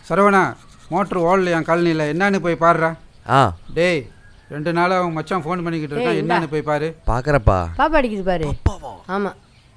Saravana motor ஓடலையா காலனியில் என்னன்னு போய் பாருடா ஆ டேய் ரெண்டு நாளாக அவன் மச்சான் ஃபோன் பண்ணிக்கிட்டு இருக்கான் ஏய், என்னன்னு போய் பாரு பார்க்குறப்பா பாப்பா அடிக்குது பாரு ஆமா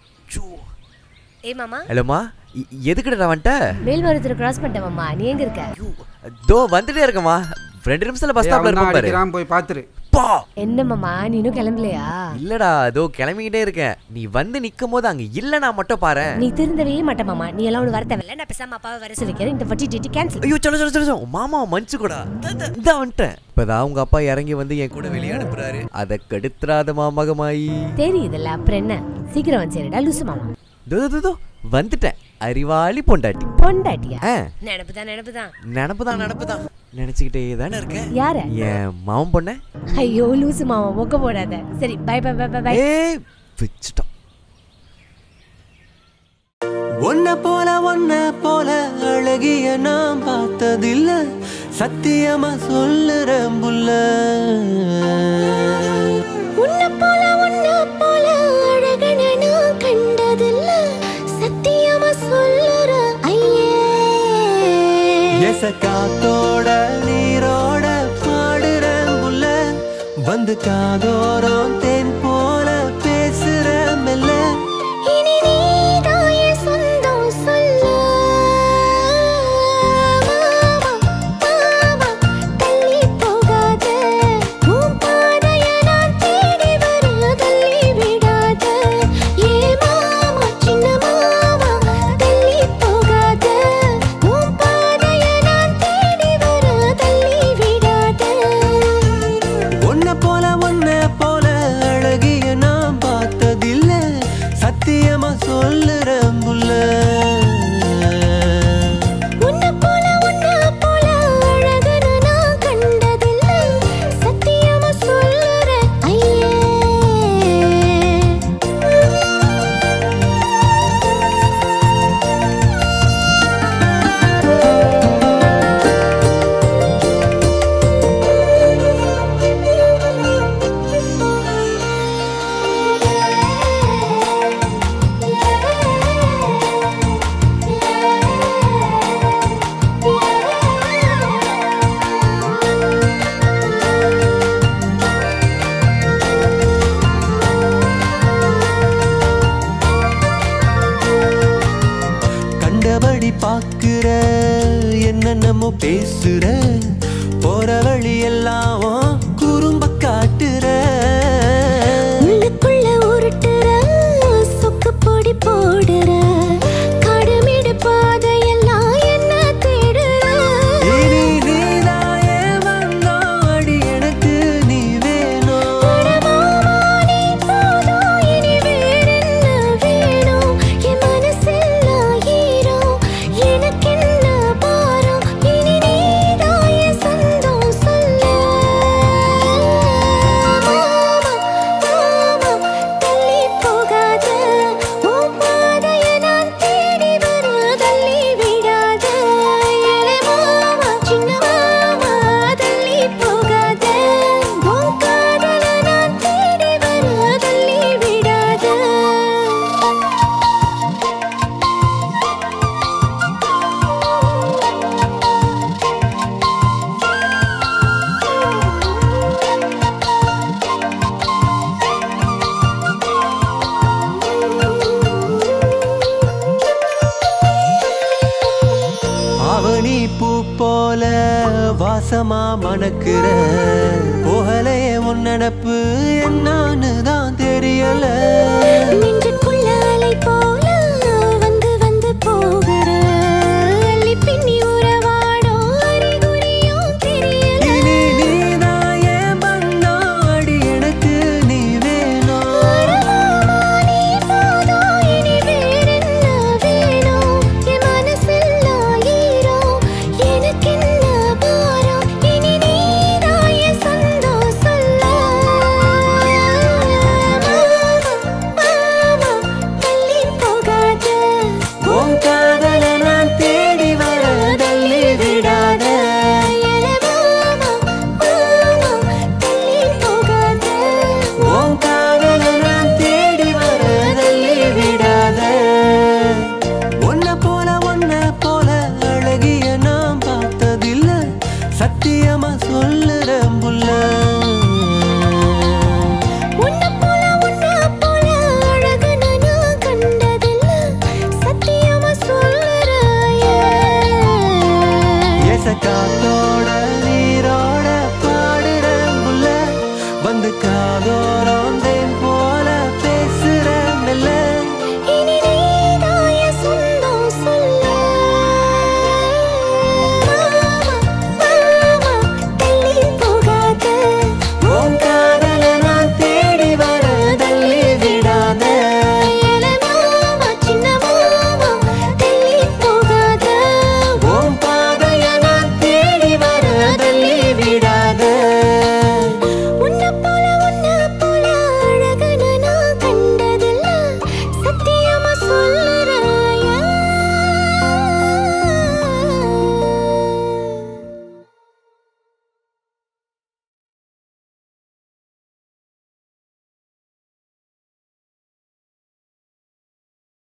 ஏ மாமா ஹலோம்மா எதுக்குடா வந்துட்ட மேல்மருவத்தூர் கிராஸ் பண்ணிட்டேன் மாமா நீ எங்க இருக்க தோ வந்துட்டே இருக்கம்மா ரெண்டு நிமிஷத்துல பஸ் டேய், ஸ்டாப்ல அவன் தான் இருப்போம் பாரு அடிக்கிறான் போய் பார்த்துரு பா என்ன மாமா நீ இன்னும் கிளம்பலையா இல்லடா அதோ கிளம்பிக்கிட்டே இருக்கேன் நீ வந்து நிக்கும் போது அங்க இல்ல நான் மட்டும் பாரு நீ திருந்தவே மாட்ட மாமா நீ எல்லாம் ஒன்று வர தேவையில்ல நான் பேசாம அப்பாவை வர சொல்லிக்கிறேன் இந்த வட்டி டேட்டி கேன்சல் ஐயோ சொல்லு சொல்லு சொல்லு சொல்லு. மாமா மன்னிச்சு கூட இந்த வந்துட்டேன் இப்பதான் உங்க அப்பா இறங்கி வந்து என் கூட வெளியே அனுப்புறாரு அதை கெடுத்துறாத மாமகமாயி தெரியுதுல்ல அப்புறம் என்ன சீக்கிரம் வந்து சரிடா லூசு மாமா தோ தோ, தோ, தோ வந்துட்டேன் அறிவாளி பொண்டாட்டி பொண்டாட்டியா ஆ நினப்புதான் நினப்புதான் நினப்புதான் நினப்புதான் நினைச்சுக்கிட்டே தானே இருக்கேன் யார என் மாமன் பொண்ண ஐயோ லூசு மாமா மொக்க போடாத சரி bye bye bye bye bye ஏய் வச்சுட்டோம் உன்னை போல உன்னை போல அழகிய நான் பார்த்ததில்ல சத்தியமா சொல்லுறேன் புள்ள உன்னை போல உன்னை போல அழகன நான் கண்டதில்ல சத்தியமா சொல்லுற ஐயே எச காத்தோட நீரோட பாடுறேன் புள்ள வந்து காதோரம் தேன் போல பேசுறேன் மெல்ல இனி நீதான் என் சொந்தம் சொல்ல மாமா, மாமா, தள்ளி போகாத. உன் பாதைய நான் தேடி வர தள்ளி விடாத. ஏ மாமா, சின்ன மாமா, தள்ளி போகாத. உன் பாதைய நான் தேடி வர தள்ளி விடாத. உன்னை போல உன்னை போல அழகிய நான் பார்த்ததில்ல சத்தியமா சொல்லுறேன் புள்ள உன்னை போல உன்னை போல அழகன நான் கண்டதில்ல சத்தியமா சொல்லுறேன் ஐயே கண்டபடி பாக்குற என்னென்னமோ பேசுற போற வழி எல்லாம் குறும்ப காட்டுற உள்ளுக்குள்ள உருட்டுற சொக்கு பொடி போடுற கடமிடு பாதையெல்லாம் என்ன தேடுற இனி நீதாயே வந்தாடி எனக்கு நீ வேணும் மாமா நீ போதும் இனி வேறென்ன வேணும் என் மனசெல்லாம் ஈரம் எனக்கென்ன பாரம் இனி நீதான் என் சொந்தம் சொல்ல மாமா மாமா தள்ளி போகாத உன் பாதைய நான் தேடி வர தள்ளி விடாத ஏலே மாமா சின்ன மாமா தள்ளி போகாத உன் காதல நான் தேடி வர தள்ளி விடாத அவனி பூ போல வாசமா மணக்கிற போகலையே உன் நினப்பு என்னான்னு தான் தெரியல நின்